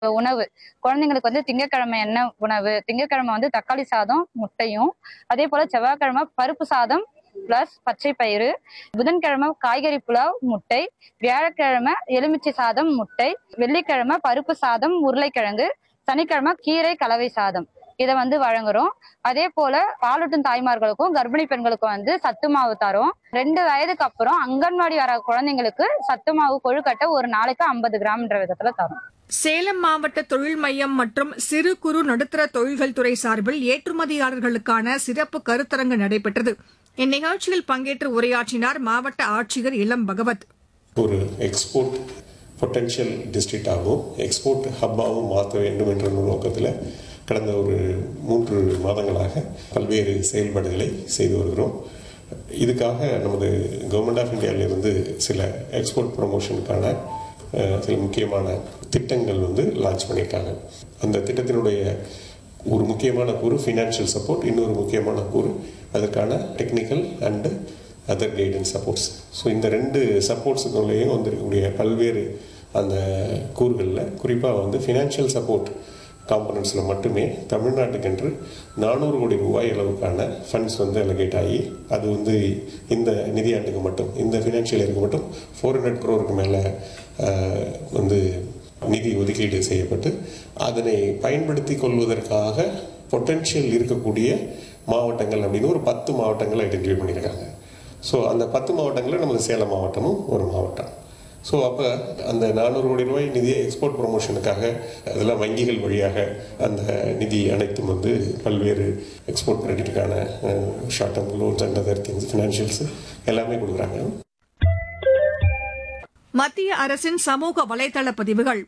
உணவு குழந்தைங்களுக்கு வந்து திங்கட்கிழமை என்ன உணவு திங்கட்கிழமை வந்து தக்காளி சாதம் முட்டையும் அதே போல செவ்வாய்க்கிழமை பருப்பு சாதம் பிளஸ் பச்சை பயிறு புதன்கிழமை காய்கறி புலாவ் முட்டை வியாழக்கிழமை எலுமிச்சை சாதம் முட்டை வெள்ளிக்கிழமை பருப்பு சாதம் உருளைக்கிழங்கு சனிக்கிழமை கீரை கலவை சாதம் இதை வந்து வழங்குறோம் அதே போல பாலூட்டும் தாய்மார்களுக்கும் கர்ப்பிணி பெண்களுக்கும் வந்து சத்து மாவு தரோம் ரெண்டு வயதுக்கு அப்புறம் அங்கன்வாடி வர குழந்தைங்களுக்கு சத்து மாவு கொழுக்கட்டை ஒரு நாளைக்கு ஐம்பது கிராம்ன்ற விதத்துல தரோம் சேலம் மாவட்ட தொழில் மையம் மற்றும் சிறு குறு நடுத்தர தொழில்கள் துறை சார்பில் ஏற்றுமதியாளர்களுக்கான சிறப்பு கருத்தரங்கு நடைபெற்றது இந்நிகழ்ச்சியில் பங்கேற்று உரையாற்றினார் மாவட்ட ஆட்சியர் இளம் பகவத் ஒரு எக்ஸ்போர்ட் பொட்டென்ஷியல் டிஸ்ட்ரிக்டாகவும் எக்ஸ்போர்ட் ஹப்பாகவும் மாற்ற வேண்டும் என்ற நோக்கத்தில் கடந்த ஒரு மூன்று மாதங்களாக பல்வேறு செயல்பாடுகளை செய்து வருகிறோம் இதுக்காக நமது கவர்மெண்ட் ஆஃப் இந்தியாவிலிருந்து சில எக்ஸ்போர்ட் ப்ரமோஷனுக்கான அஹ், சில முக்கியமான திட்டங்கள் வந்து லான்ச் பண்ணியிருக்காங்க அந்த திட்டத்தினுடைய ஒரு முக்கியமான கூறு ஃபினான்ஷியல் சப்போர்ட் இன்னொரு முக்கியமான கூறு அதற்கான technical and other guidance supports so இந்த ரெண்டு சப்போர்ட்ஸுக்குள்ளேயும் வந்திருக்கக்கூடிய பல்வேறு அந்த கூறுகளில் குறிப்பாக வந்து ஃபினான்ஷியல் சப்போர்ட் காம்பனன்ட்ஸில் மட்டுமே தமிழ்நாட்டுக்கென்று நானூறு கோடி ரூபாய் அளவுக்கான ஃபண்ட்ஸ் வந்து அலகேட் ஆகி அது வந்து இந்த நிதியாண்டுக்கு மட்டும் இந்த ஃபினான்ஷியல் இயருக்கு மட்டும் ஃபோர் ஹண்ட்ரட் க்ரோருக்கு மேலே வந்து நிதி ஒதுக்கீடு செய்யப்பட்டு அதனை பயன்படுத்தி கொள்வதற்காக பொட்டென்ஷியல் இருக்கக்கூடிய மாவட்டங்கள் அப்படின்னு ஒரு பத்து மாவட்டங்களை ஐடென்டிஃபை பண்ணியிருக்காங்க ஸோ அந்த பத்து மாவட்டங்களில் நமது சேலம் மாவட்டமும் ஒரு மாவட்டம் ஸோ அப்போ அந்த நானூறு கோடி ரூபாய் நிதியை எக்ஸ்போர்ட் ப்ரொமோஷனுக்காக அதெல்லாம் வங்கிகள் வழியாக அந்த நிதி அனைத்தும் வந்து பல்வேறு எக்ஸ்போர்ட் கிரெடிட்டுக்கான short term loans and other things financials எல்லாமே கொடுக்குறாங்க மத்திய அரசின் சமூக வலைதள பதிவுகள்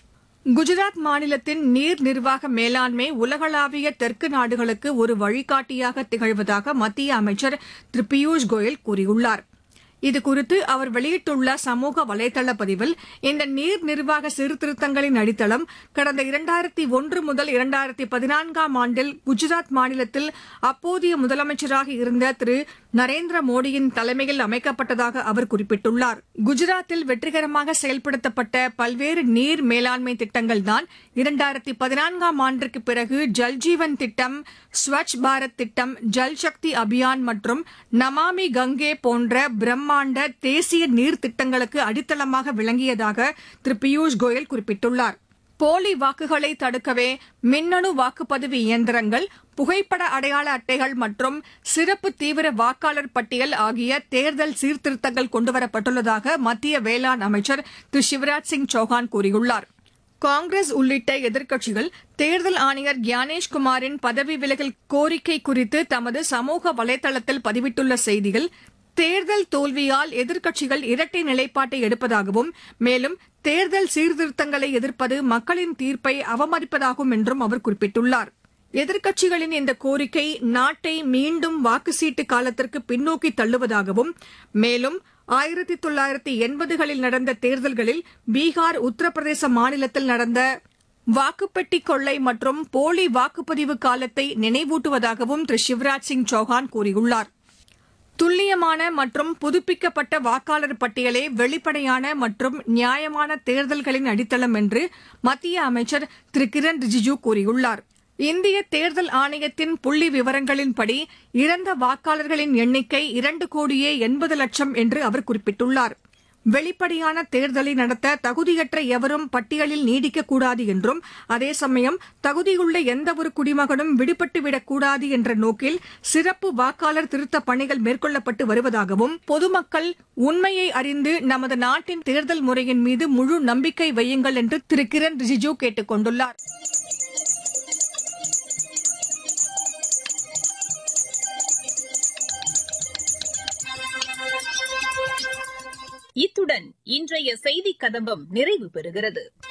குஜராத் மாநிலத்தின் நீர் நிர்வாக மேலாண்மை உலகளாவிய தெற்கு நாடுகளுக்கு ஒரு வழிகாட்டியாக திகழ்வதாக மத்திய அமைச்சர் திரு பியூஷ் கோயல் கூறியுள்ளார் இதுகுறித்து அவர் வெளியிட்டுள்ள சமூக வலைதள பதிவில் இந்த நீர் நிர்வாக சீர்திருத்தங்களின் அடித்தளம் கடந்த இரண்டாயிரத்தி ஒன்று முதல் இரண்டாயிரத்தி பதினான்காம் ஆண்டில் குஜராத் மாநிலத்தில் அப்போதைய முதலமைச்சராக இருந்த திரு நரேந்திர மோடியின் தலைமையில் அமைக்கப்பட்டதாக அவர் குறிப்பிட்டுள்ளார் குஜராத்தில் வெற்றிகரமாக செயல்படுத்தப்பட்ட பல்வேறு நீர் மேலாண்மை திட்டங்கள் தான் இரண்டாயிரத்தி பதினான்காம் ஆண்டிற்கு பிறகு ஜல்ஜீவன் திட்டம் ஸ்வச் பாரத் திட்டம் ஜல் சக்தி அபியான் மற்றும் நமாமி கங்கே போன்ற பிரம்மாண்ட தேசிய நீர் திட்டங்களுக்கு அடித்தளமாக விளங்கியதாக திரு பியூஷ் கோயல் குறிப்பிட்டுள்ளார் போலி வாக்குகளை தடுக்கவே மின்னணு வாக்குப்பதிவு இயந்திரங்கள் புகைப்பட அடையாள அட்டைகள் மற்றும் சிறப்பு தீவிர வாக்காளர் பட்டியல் ஆகிய தேர்தல் சீர்திருத்தங்கள் கொண்டுவரப்பட்டுள்ளதாக மத்திய வேளாண் அமைச்சர் திரு சிவராஜ் சிங் சௌஹான் கூறியுள்ளார் காங்கிரஸ் உள்ளிட்ட எதிர்க்கட்சிகள் தேர்தல் ஆணையர் கியானேஷ்குமாரின் பதவி விலகல் கோரிக்கை குறித்து தமது சமூக வலைதளத்தில் பதிவிட்டுள்ள செய்தியில் தேர்தல் தோல்வியால் எதிர்க்கட்சிகள் இரட்டை நிலைப்பாட்டை எடுப்பதாகவும் மேலும் தேர்தல் சீர்திருத்தங்களை எதிர்ப்பது மக்களின் தீர்ப்பை அவமதிப்பதாகும் என்றும் அவர் குறிப்பிட்டுள்ளார் எதிர்க்கட்சிகளின் இந்த கோரிக்கை நாட்டை மீண்டும் வாக்கு சீட்டு காலத்திற்கு பின்னோக்கி தள்ளுவதாகவும் மேலும் ஆயிரத்தி தொள்ளாயிரத்தி எண்பதுகளில் நடந்த தேர்தல்களில் பீகார் உத்தரப்பிரதேச மாநிலத்தில் நடந்த வாக்குப்பெட்டி கொள்ளை மற்றும் போலி வாக்குப்பதிவு காலத்தை நினைவூட்டுவதாகவும் திரு சிவராஜ் சிங் சௌஹான் கூறியுள்ளார் துல்லியமான மற்றும் புதுப்பிக்கப்பட்ட வாக்காளர் பட்டியலே வெளிப்படையான மற்றும் நியாயமான தேர்தல்களின் அடித்தளம் என்று மத்திய அமைச்சர் திரு கிரண் ரிஜிஜு கூறியுள்ளார் இந்திய தேர்தல் ஆணையத்தின் புள்ளி விவரங்களின்படி இறந்த வாக்காளர்களின் எண்ணிக்கை இரண்டு கோடியே எண்பது லட்சம் என்று அவர் குறிப்பிட்டுள்ளார் வெளிப்படையான தேர்தலை நடத்த தகுதியற்ற எவரும் பட்டியலில் நீடிக்கக்கூடாது என்றும் அதே சமயம் தகுதியுள்ள எந்தவொரு குடிமகனும் விடுபட்டுவிடக் கூடாது என்ற நோக்கில் சிறப்பு வாக்காளர் திருத்த பணிகள் மேற்கொள்ளப்பட்டு வருவதாகவும் பொதுமக்கள் உண்மையை அறிந்து நமது நாட்டின் தேர்தல் முறையின் மீது முழு நம்பிக்கை வையுங்கள் என்று திரு கிரண் ரிஜிஜு கேட்டுக் கொண்டுள்ளார் இத்துடன் இன்றைய செய்திக் கதம்பம் நிறைவு பெறுகிறது